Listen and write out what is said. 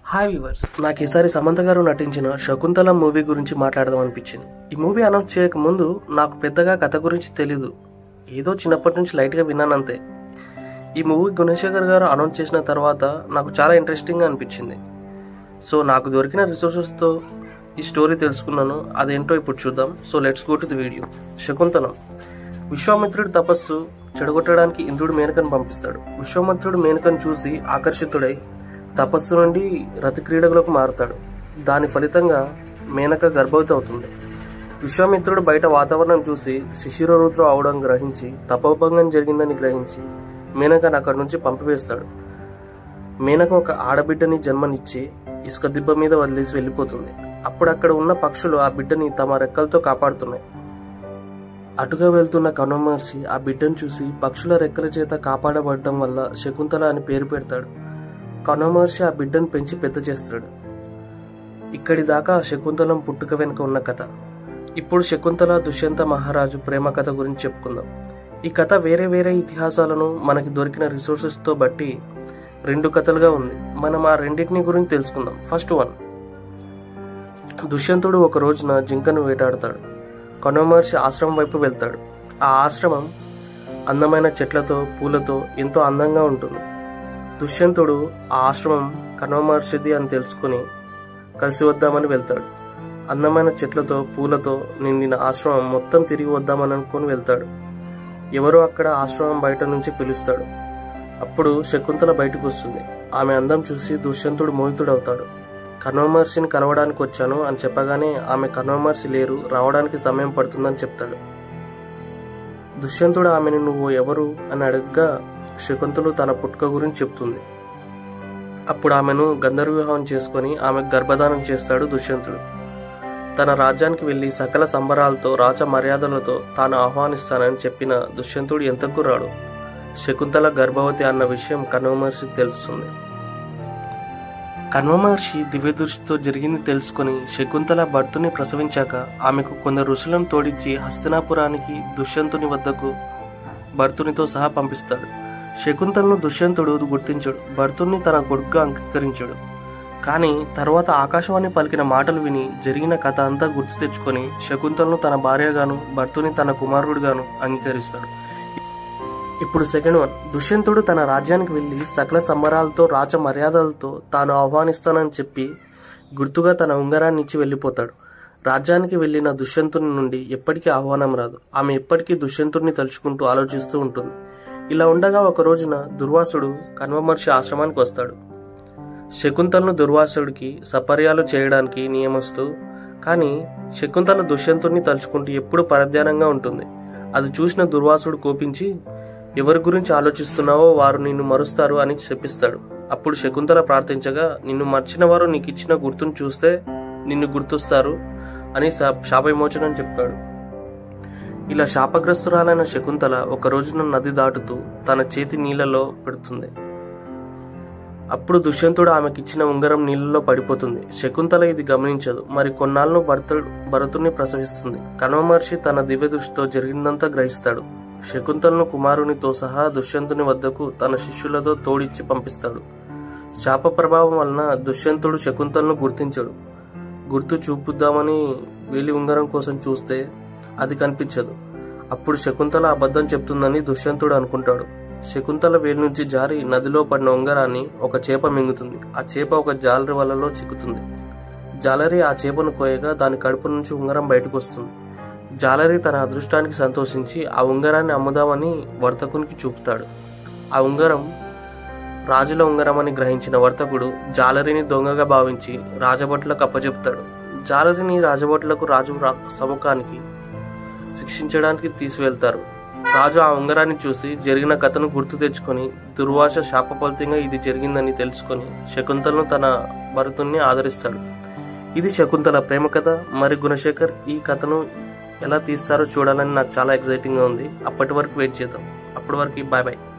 hi viewers నాకు ఈసారి సమంత గారు నటించిన శకుంతల మూవీ గురించి మాట్లాడదాం అనిపించింది ఈ మూవీ అనౌన్స్ చేయక ముందు నాకు పెద్దగా కథ గురించి తెలీదు ఏదో చిన్నప్పటి నుంచి లైట్గా విన్నాను అంతే ఈ మూవీ గుణశేఖర్ గారు అనౌన్స్ చేసిన తర్వాత నాకు చాలా ఇంట్రెస్టింగ్గా అనిపించింది సో నాకు దొరికిన రిసోర్సెస్తో ఈ స్టోరీ తెలుసుకున్నాను అదేంటో ఇప్పుడు చూద్దాం so let's go to the video Shakuntalam విశ్వామిత్రుడి తపస్సు చెడగొట్టడానికి ఇంద్రుడు మేనకను పంపిస్తాడు విశ్వామిత్రుడు మేనకను చూసి ఆకర్షితుడై తపస్సు నుండి రతిక్రీడకులకు మారుతాడు దాని ఫలితంగా మేనక గర్భవతి అవుతుంది విశ్వామిత్రుడు బయట వాతావరణం చూసి శిశిర ఋతువు అవడం గ్రహించి తపోభంగం జరిగిందని గ్రహించి మేనకను అక్కడి నుంచి పంపివేస్తాడు మేనక ఒక ఆడబిడ్డని జన్మనిచ్చి ఇసుక దిబ్బ మీద వదిలేసి వెళ్ళిపోతుంది అప్పుడు అక్కడ ఉన్న పక్షులు ఆ బిడ్డని తమ రెక్కలతో కాపాడుతున్నాయి అటుగా వెళ్తున్న కనుమర్షి ఆ బిడ్డను చూసి పక్షుల రెక్కల చేత కాపాడబడటం వల్ల శకుంతల అని పేరు పెడతాడు కనుమర్షి ఆ బిడ్డను పెంచి పెద్ద చేస్తాడు ఇక్కడి దాకా శకుంతలం పుట్టుక వెనుక ఉన్న కథ ఇప్పుడు శకుంతల దుష్యంత మహారాజు ప్రేమ కథ గురించి చెప్పుకుందాం ఈ కథ వేరే వేరే ఇతిహాసాలను మనకి దొరికిన రిసోర్సెస్తో బట్టి రెండు కథలుగా ఉంది మనం ఆ రెండింటిని గురించి తెలుసుకుందాం ఫస్ట్ వన్ దుష్యంతుడు ఒక రోజున జింకను వేటాడతాడు కనుమహర్షి ఆశ్రమం వైపు వెళ్తాడు ఆ ఆశ్రమం అందమైన చెట్లతో పూలతో ఎంతో అందంగా ఉంటుంది దుష్యంతుడు ఆ ఆశ్రమం కనుమహర్షిది అని తెలుసుకుని కలిసి వద్దామని వెళ్తాడు అందమైన చెట్లతో పూలతో నిండిన ఆశ్రమం మొత్తం తిరిగి వద్దామని అనుకుని వెళ్తాడు ఎవరో అక్కడ ఆశ్రమం బయట నుంచి పిలుస్తాడు అప్పుడు శకుంతల బయటకు వస్తుంది ఆమె అందం చూసి దుష్యంతుడు మోహితుడవుతాడు కన్వమర్షిని కలవడానికి వచ్చాను అని చెప్పగానే ఆమె కన్వమర్షి లేరు రావడానికి సమయం పడుతుందని చెప్తాడు దుష్యంతుడు ఆమెను నువ్వు ఎవరు అని అడగగా శకుంతలు తన పుట్టుక గురించి చెప్తుంది అప్పుడు ఆమెను గంధర్వ వివాహం చేసుకొని ఆమె గర్భధానం చేస్తాడు దుష్యంతుడు తన రాజ్యానికి వెళ్లి సకల సంబరాలతో రాజ మర్యాదలతో తాను ఆహ్వానిస్తానని చెప్పిన దుష్యంతుడు ఎంతకు రాడు శకుంతల గర్భవతి అన్న విషయం కన్వమహర్షికి తెలుస్తుంది కన్వమహర్షి దివ్యదృష్టితో జరిగింది తెలుసుకుని శకుంతల భర్తుని ప్రసవించాక ఆమెకు కొందరు ఋషులను తోడించి హస్తినాపురానికి దుష్యంతుని వద్దకు భర్తునితో సహా పంపిస్తాడు శకుంతలను దుష్యంతుడు గుర్తించాడు భర్తుని తన కొడుకుగా అంగీకరించాడు కానీ తర్వాత ఆకాశవాణి పలికిన మాటలు విని జరిగిన కథ అంతా గుర్తు తెచ్చుకొని శకుంతలను తన భార్యగాను భర్తుని తన కుమారుడుగాను అంగీకరిస్తాడు ఇప్పుడు సెకండ్ వన్ దుష్యంతుడు తన రాజ్యానికి వెళ్లి సకల సంబరాలతో రాజ మర్యాదలతో తాను ఆహ్వానిస్తానని చెప్పి గుర్తుగా తన ఉంగరాన్ని ఇచ్చి వెళ్ళిపోతాడు రాజ్యానికి వెళ్లిన దుష్యంతుని నుండి ఎప్పటికీ ఆహ్వానం రాదు ఆమె ఎప్పటికీ దుష్యంతుడిని తలుచుకుంటూ ఆలోచిస్తూ ఉంటుంది ఇలా ఉండగా ఒక రోజున దుర్వాసుడు కన్వమర్షి ఆశ్రమానికి వస్తాడు శకుంతలను దుర్వాసుడికి సపర్యాలు చేయడానికి నియమిస్తూ కానీ శకుంతల దుష్యంతుడిని తలుచుకుంటూ ఎప్పుడు పరధ్యానంగా ఉంటుంది అది చూసిన దుర్వాసుడు కోపించి ఎవరి గురించి ఆలోచిస్తున్నావో వారు నిన్ను మరుస్తారు అని చెప్పిస్తాడు అప్పుడు శకుంతల ప్రార్థించగా నిన్ను మర్చిన వారు నీకు ఇచ్చిన గుర్తును చూస్తే నిన్ను గుర్తొస్తారు అని శాప విమోచనం చెప్తాడు ఇలా శాపగ్రస్తురాలైన శకుంతల ఒక రోజున నది దాటుతూ తన చేతి నీళ్లలో పెడుతుంది అప్పుడు దుష్యంతుడు ఆమెకిచ్చిన ఉంగరం నీళ్ళలో పడిపోతుంది శకుంతల ఇది గమనించదు మరి కొన్నాళ్ళను భర్త భరతుని ప్రసవిస్తుంది కన్వమహర్షి తన దివ్య దృష్టితో జరిగిందంతా గ్రహిస్తాడు శకుంతలను కుమారునితో సహా దుష్యంతుని వద్దకు తన శిష్యులతో తోడిచ్చి పంపిస్తాడు శాప ప్రభావం వలన దుష్యంతుడు శకుంతలను గుర్తించడు గుర్తు చూపుద్దామని వేలి ఉంగరం కోసం చూస్తే అది కనిపించదు అప్పుడు శకుంతల అబద్ధం చెప్తుందని దుష్యంతుడు అనుకుంటాడు శకుంతల వేలు నుంచి జారి నదిలో పడిన ఉంగరాన్ని ఒక చేప మింగుతుంది ఆ చేప ఒక జాలరి వలలో చిక్కుతుంది జాలరి ఆ చేపను కోయగా దాని కడుపు నుంచి ఉంగరం బయటకు వస్తుంది జాలరి తన అదృష్టానికి సంతోషించి ఆ ఉంగరాన్ని అమ్ముదామని వర్తకునికి చూపుతాడు ఆ ఉంగరం రాజుల ఉంగరం అని గ్రహించిన వర్తకుడు జాలరిని దొంగగా భావించి రాజభట్లకు అప్పచెప్తాడు జాలరిని రాజభట్లకు రాజు సముఖానికి శిక్షించడానికి తీసుకువెళ్తారు రాజు ఆ ఉంగరాన్ని చూసి జరిగిన కథను గుర్తు తెచ్చుకొని దుర్వాస శాపఫలితంగా ఇది జరిగిందని తెలుసుకొని శకుంతలను తన భరతుణ్ణి ఆదరిస్తాడు ఇది శకుంతల ప్రేమ కథ మరి గుణశేఖర్ ఈ కథను ఎలా తీస్తారో చూడాలని నాకు చాలా ఎక్సైటింగ్గా ఉంది అప్పటి వరకు వెయిట్ చేద్దాం అప్పటి వరకు బాయ్ బాయ్